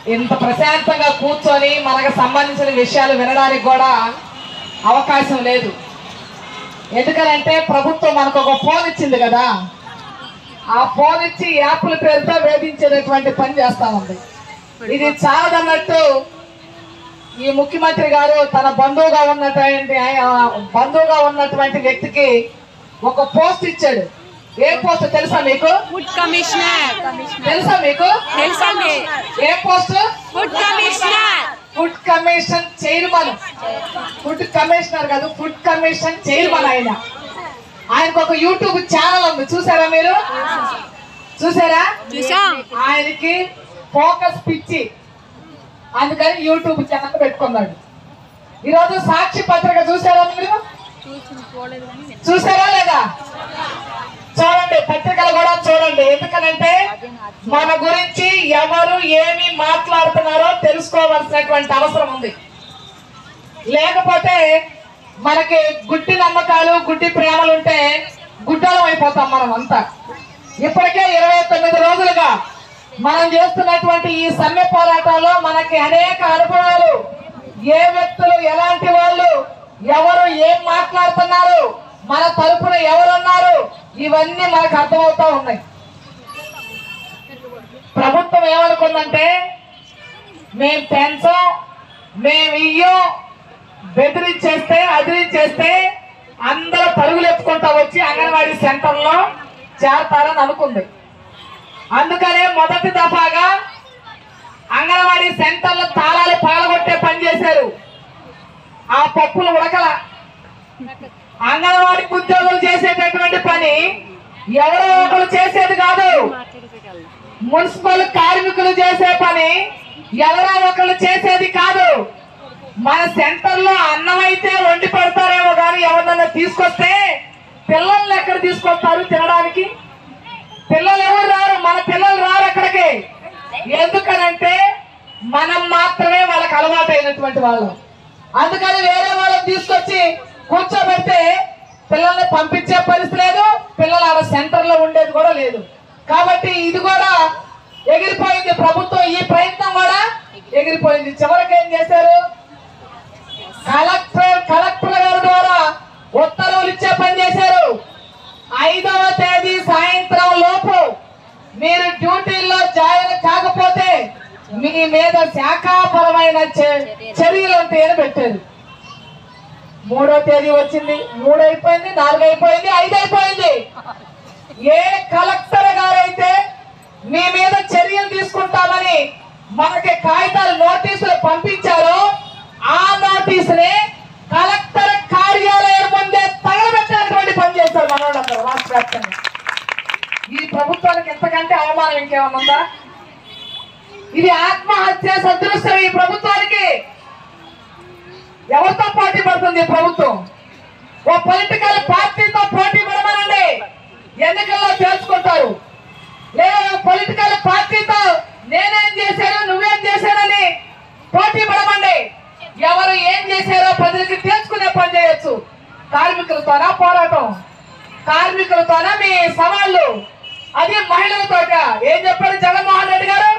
ఇంత ప్రశాంతంగా కూర్చొని మనకు సంబంధించిన విషయాలు వినడానికి కూడా అవకాశం లేదు ఎందుకనంటే ప్రభుత్వం మనకు ఒక ఫోన్ ఇచ్చింది కదా ఆ ఫోన్ ఇచ్చి యాప్ల పేరుతో వేధించేటటువంటి పని చేస్తా ఉంది ఇది చాలదన్నట్టు ఈ ముఖ్యమంత్రి గారు తన బంధువుగా ఉన్నటువంటి ఆయన బంధువుగా ఉన్నటువంటి వ్యక్తికి ఒక పోస్ట్ ఇచ్చాడు ఏ పోస్ట్ తెలుసా మీకు ఫుడ్ కమిషనర్ తెలుసా మీకు తెలుసండి ఏ post food commissioner food commission chairman food commissioner కాదు ఫుడ్ కమిషన్ చైర్మన్ ఆయన ఆయనకు ఒక యూట్యూబ్ ఛానల్ ఉంది చూసారా మీరు చూసారా చూసాం ఆయనకి ఫోకస్ పిచ్చి అందుకని యూట్యూబ్ ఛానల్ పెట్టుకున్నాడు ఈరోజు సాక్షి పత్రిక చూసారా మీరు చూసారా లేదా చూడండి పత్రికలు కూడా చూడండి ఎందుకనంటే మన గురించి ఎవరు ఏమి మాట్లాడుతున్నారో తెలుసుకోవాల్సినటువంటి అవసరం ఉంది లేకపోతే మనకి గుడ్డి నమ్మకాలు గుడ్డి ప్రేమలు ఉంటే గుడ్డలం అయిపోతాం మనం అంతా ఇప్పటికే ఇరవై తొమ్మిది రోజులుగా మనం చేస్తున్నటువంటి ఈ సమ్మె పోరాటంలో మనకి అనేక అనుభవాలు ఏ వ్యక్తులు ఎలాంటి వాళ్ళు ఎవరు ఏం మాట్లాడుతున్నారు మన తరపున ఎవరున్నారు ఇవన్నీ మనకు అర్థమవుతా ఉన్నాయి ప్రభుత్వం ఏమనుకుందంటే మేము పెంచం మేము ఇయ్యం బెదిరించేస్తే అదిరించేస్తే అందరూ పరుగులు ఎత్తుకుంటా వచ్చి అంగన్వాడీ సెంటర్లో చేరతారని అనుకుంది అందుకనే మొదటి దఫాగా అంగన్వాడీ సెంటర్లో తాళాలు పాల్గొట్టే పని చేశారు ఆ పప్పులు ఉడకల అంగన్వాడీ ఉద్యోగులు చేసేటటువంటి పని ఎవరో ఒకరు చేసేది కాదు మున్సిపల్ కార్మికులు చేసే పని ఎవరో ఒకరు చేసేది కాదు మన సెంటర్ లో అన్నం అయితే వండి పెడతారేమో కానీ ఎవరినైనా తీసుకొస్తే పిల్లల్ని ఎక్కడ తీసుకొస్తారు తినడానికి పిల్లలు ఎవరు రారు మన పిల్లలు రారు అక్కడికి ఎందుకనంటే మనం మాత్రమే వాళ్ళకి అలవాటు అయినటువంటి వాళ్ళు అందుకని వేరే వాళ్ళని తీసుకొచ్చి కూర్చోబెడితే పిల్లల్ని పంపించే పరిస్థితి లేదు పిల్లలు ఆడ సెంటర్ లో ఉండేది కూడా లేదు కాబట్టి ఇది కూడా ఎగిరిపోయింది ప్రభుత్వం ఈ ప్రయత్నం కూడా ఎగిరిపోయింది చివరికి ఏం చేశారు కలెక్టర్ కలెక్టర్ గారి ద్వారా ఉత్తర్వులు ఇచ్చే పని చేశారు ఐదవ తేదీ సాయంత్రం లోపు మీరు డ్యూటీల్లో జాయిన్ కాకపోతే మీ మీద శాఖాపరమైన చే- చర్యలు ఉంటాయని పెట్టారు మూడో తేదీ వచ్చింది మూడు అయిపోయింది నాలుగు అయిపోయింది ఐదు అయిపోయింది ఏ కలెక్టర్ గారైతే మీ మీద చర్యలు తీసుకుంటామని మనకి కాగితాలు నోటీసులు పంపించారో ఆ నోటీసుని కలెక్టర్ కార్యాలయం ముందే తగలబెట్టినటువంటి పని చేశారు మనోళ్ళందరూ రాష్ట్ర వ్యాప్తంగా ఈ ప్రభుత్వానికి ఎంతకంటే అవమానం ఇంకేమన్నా ఉందా ఇది ఆత్మహత్య సదృశ్యం ఈ ప్రభుత్వానికి ఎవరితో పోటీ పడుతుంది ఈ ప్రభుత్వం ఓ పొలిటికల్ పార్టీతో పోటీ పడమనండి ఎన్నికల్లో తెలుసుకుంటారు లేదా పొలిటికల్ పార్టీతో నేనేం చేశాను నువ్వేం చేశానని పోటీ పడమండి ఎవరు ఏం చేశారో ప్రజలకి తెలుసుకునే పని చేయొచ్చు కార్మికులతోనా పోరాటం కార్మికులతోనా మీ సవాళ్ళు అది మహిళలతోట ఏం చెప్పారు జగన్మోహన్ రెడ్డి గారు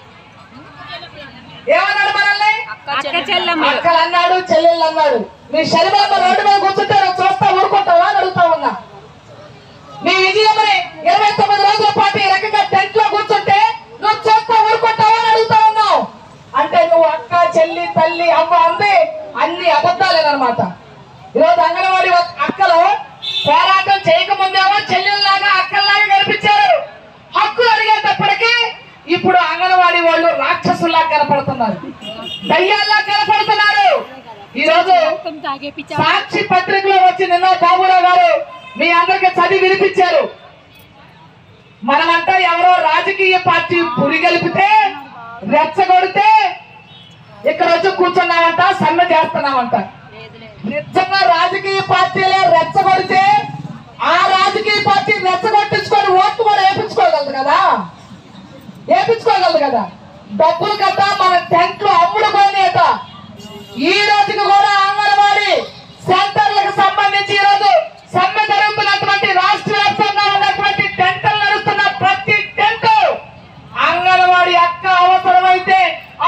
ఏమన్నాడు మనల్ని అక్క చెల్లెమ్మలు అక్కలు అన్నాడు చెల్లెళ్ళు అన్నాడు మీ శనివారం రోడ్డు మీద కూర్చుంటే నువ్వు చూస్తా ఊరుకుంటావా అని అడుగుతా ఉన్నా మీ విజయమని ఇరవై తొమ్మిది రోజుల పాటు ఈ రకంగా టెంట్ లో కూర్చుంటే నువ్వు చూస్తా ఊరుకుంటావా అని అడుగుతా ఉన్నావు అంటే నువ్వు అక్క చెల్లి తల్లి అవ్వ అంది అన్ని అబద్ధాలేనమాట ఈరోజు అంగన్వాడీ ఒక- అక్కలు పోరాటం చేయకముందేమో చెల్లెల్లాగా అక్కల్లాగా కనిపించారు హక్కులు అడిగేటప్పటికి ఇప్పుడు అంగన్వాడీ వాళ్ళు రాక్షసుల్లా కనపడుతున్నారు దయ్యాల్లా కనపడుతున్నారు ఈ రోజు సాక్షి పత్రికలో వచ్చి నిన్న బాబురావు గారు మీ అందరికి చదివి వినిపించారు మనమంతా ఎవరో రాజకీయ పార్టీ పురిగలిపితే రెచ్చగొడితే ఇక్కడ వచ్చి కూర్చున్నామంట సమ్మె చేస్తున్నామంట నిజంగా రాజకీయ పార్టీలే రెచ్చగొడితే ఆ రాజకీయ పార్టీ రెచ్చగొట్టించుకొని ఓట్లు కూడా వేపించుకోగలదు కదా వేపించుకోగలదు కదా డబ్బులు కదా మన టెంట్లు అమ్ముడు పోనేట ఈ రోజుకి కూడా అంగన్వాడీ సెంటర్లకు సంబంధించి ఈ రోజు సమ్మె జరుగుతున్నటువంటి రాష్ట్ర వ్యాప్తంగా ఉన్నటువంటి టెంటలు నడుస్తున్న ప్రతి టెంట్ అంగన్వాడీ అక్క అవసరమైతే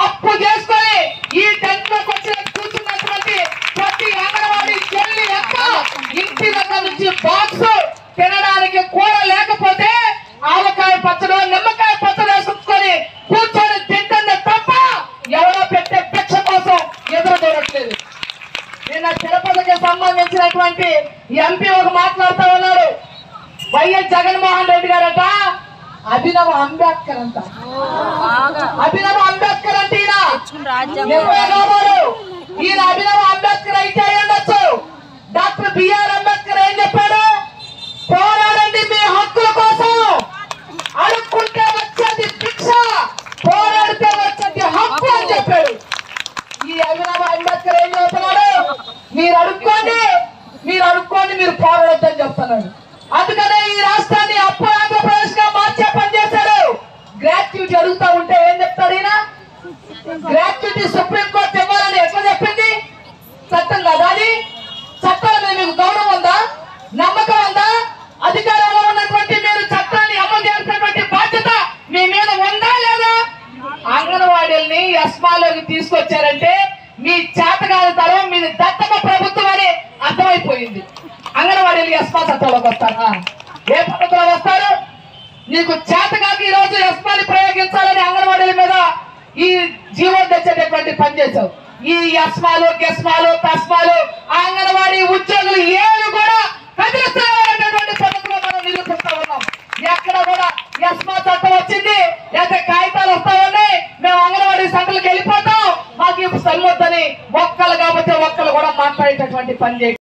ఉన్నటువంటి ఎంపీ ఒక మాట్లాడుతూ ఉన్నాడు వైఎస్ జగన్మోహన్ రెడ్డి గారట అభినవ అంబేద్కర్ అంట అభినవ అంబేద్కర్ అంటే ఈయన రాజ్యం నిజమే కాబోలు. ఈయన అభినవ అంబేద్కర్ అయితే అయి ఉండొచ్చు డాక్టర్ బిఆర్ అంబేద్కర్ ఏం చెప్పాడు పోరాడండి మీ హక్కుల కోసం అడుక్కుంటే వచ్చేది భిక్ష పోరాడితే వచ్చేది హక్కు అని చెప్పాడు ఈ అభినవ అంబేద్కర్ ఏం చెప్తున్నాడు మీరు అడుక్కోండి మీరు అడుక్కోండి మీరు పోరాడొద్దని చెప్తున్నాడు అందుకనే ఈ రాష్ట్రాన్ని అప్పు ఆంధ్రప్రదేశ్ గా మార్చే పని చేశారు గ్రాట్యుటీ అడుగుతా ఉంటే ఏం చెప్తాడు ఈయన గ్రాట్యుటీ సుప్రీం కోర్టు ఇవ్వాలని ఎట్లా చెప్పింది చట్టం కదా అది చట్టాల మీద మీకు గౌరవం ఉందా నమ్మకం ఉందా అధికారంలో ఉన్నటువంటి మీరు చట్టాన్ని అమలు చేయాల్సినటువంటి బాధ్యత మీ మీద ఉందా లేదా అంగన్వాడీల్ని ఎస్మాలోకి తీసుకొచ్చారంటే మీ చేతగాని తరం మీది దత్తమ ప్రభుత్వం అని అర్థమైపోయింది అంగన్వాడీలు ఎస్మా చట్టంలోకి వస్తారా ఏ పద్ధతిలో వస్తారు నీకు చేతగాకి ఈ రోజు ఎస్మాని ప్రయోగించాలని అంగన్వాడీల మీద ఈ జీవో తెచ్చేటటువంటి పని చేశావు ఈ ఎస్మాలు గెస్మాలు తస్మాలు అంగన్వాడీ ఉద్యోగులు ఏమి కూడా కదిలిస్తున్నారనేటువంటి పద్ధతిలో మనం నిరూపిస్తా ఉన్నాం ఎక్కడ కూడా ఎస్మా చట్టం వచ్చింది లేకపోతే కాగితాలు వస్తా ఉన్నాయి మేము అంగన్వాడీ సెంటర్లకు వెళ్ళిపోతాం మాకు ఇప్పుడు సమ్మొద్దని ఒక్కలు కాబట్టి ఒక్కలు కూడా మాట్లాడేటటువంటి పని చేయటం